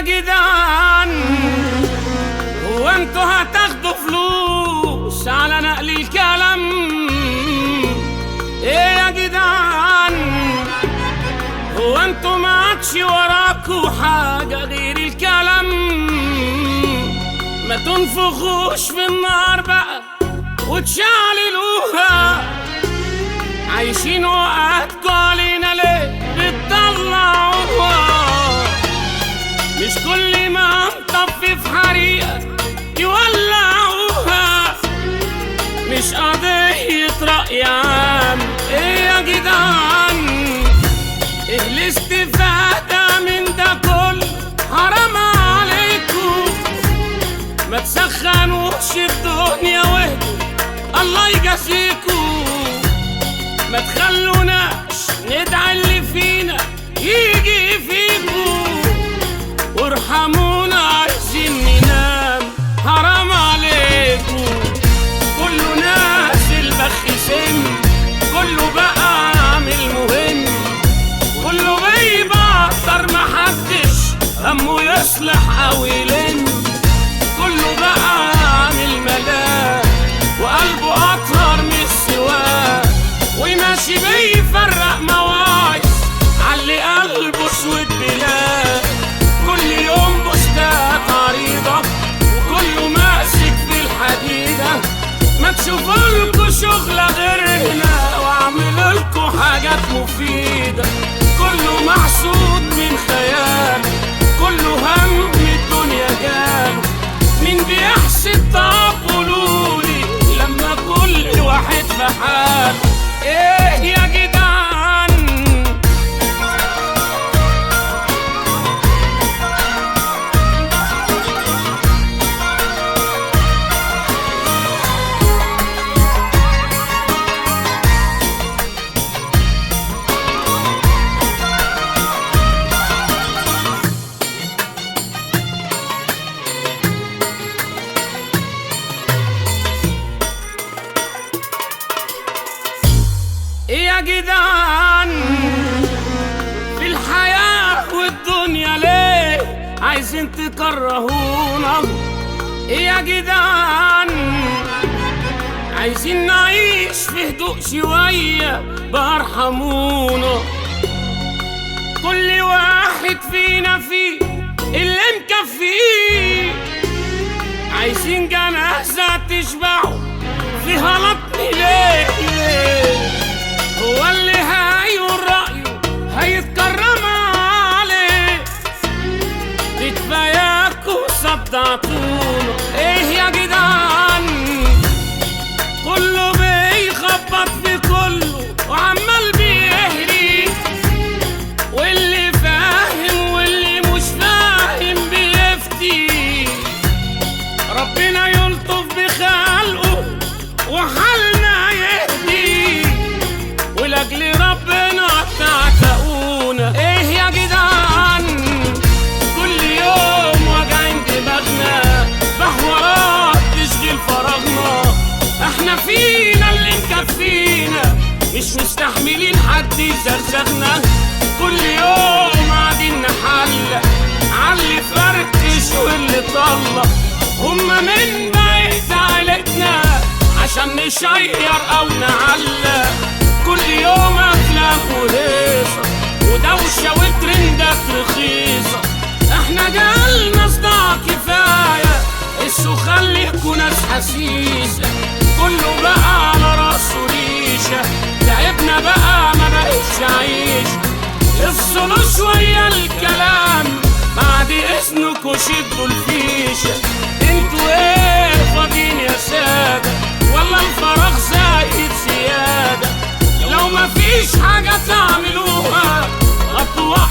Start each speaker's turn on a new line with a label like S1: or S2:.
S1: يا جدعان هو انتوا هتاخدوا فلوس على نقل الكلام ايه يا جدعان هو انتوا ما عادش وراكوا حاجة غير الكلام ما تنفخوش في النار بقى وتشعللوها عايشين وقعدكوا علينا ليه بتطلعوها مش كل ما نطفي في حريقة يولعوها مش قضية رأي عام ايه يا جدعان ايه الاستفادة من ده كله حرام عليكم ما تسخنوش الدنيا واهدوا الله يجازيكم ما تخلوناش ندعي اللي فينا يجي فيكم وارحمونا عايزين ننام حرام عليكم كله ناس البخ سن كله بقى عامل مهم كله بيبعتر محدش همه يصلح او يلم كله بقى عامل ملاك وقلبه اطهر من السواك وماشي بيفرق مواعظ علي قلبه اسود بلاد كل يوم بوستات عريضة وكله ماسك في الحديدة ما تشوفولكوا شغلة غيرنا واعملولكوا حاجات مفيدة كله محسود من خيال كله هم الدنيا جاله مين بيحسد طب قولولي لما كل واحد في حاله ايه يا جدعان ايه يا جدعان في الحياة والدنيا ليه عايزين تكرهونا ايه يا جدعان عايزين نعيش في هدوء شوية بارحمونا كل واحد فينا فيه اللي مكفيه عايزين جنازة تشبعه فيها لطم ليه ليه هو اللي هيقول رأيه هيتكرم عليه كفاياكوا صدعتونا ايه يا جدعان كله بيخبط في كله وعمال بيهري واللي فاهم واللي مش فاهم بيفتي ربنا يلطف بخلقه وحالنا يهدي ولاجل ربنا تعتقونا ايه يا جدعان كل يوم واجعين دماغنا بحوارات تشغل فراغنا احنا فينا اللي مكفينا مش مستحملين حد يزغزغنا كل يوم قاعدين نحلق علي فركش واللي طلق هما من بيت عيلتنا عشان نشير او نعلق كل يوم افلام وهيصه ودوشه وترندات رخيصه احنا جالنا صداع كفايه اسوا خليكوا ناس حسيسه كله بقى على راسه ريشه تعبنا بقى ما بقتش عيشه افصلوا شويه الكلام بعد اذنكوا شدوا الفيشه انتوا ايه فاضيين يا ساده والله الفراغ زايد زياده لو مفيش حاجه تعملوها غطوا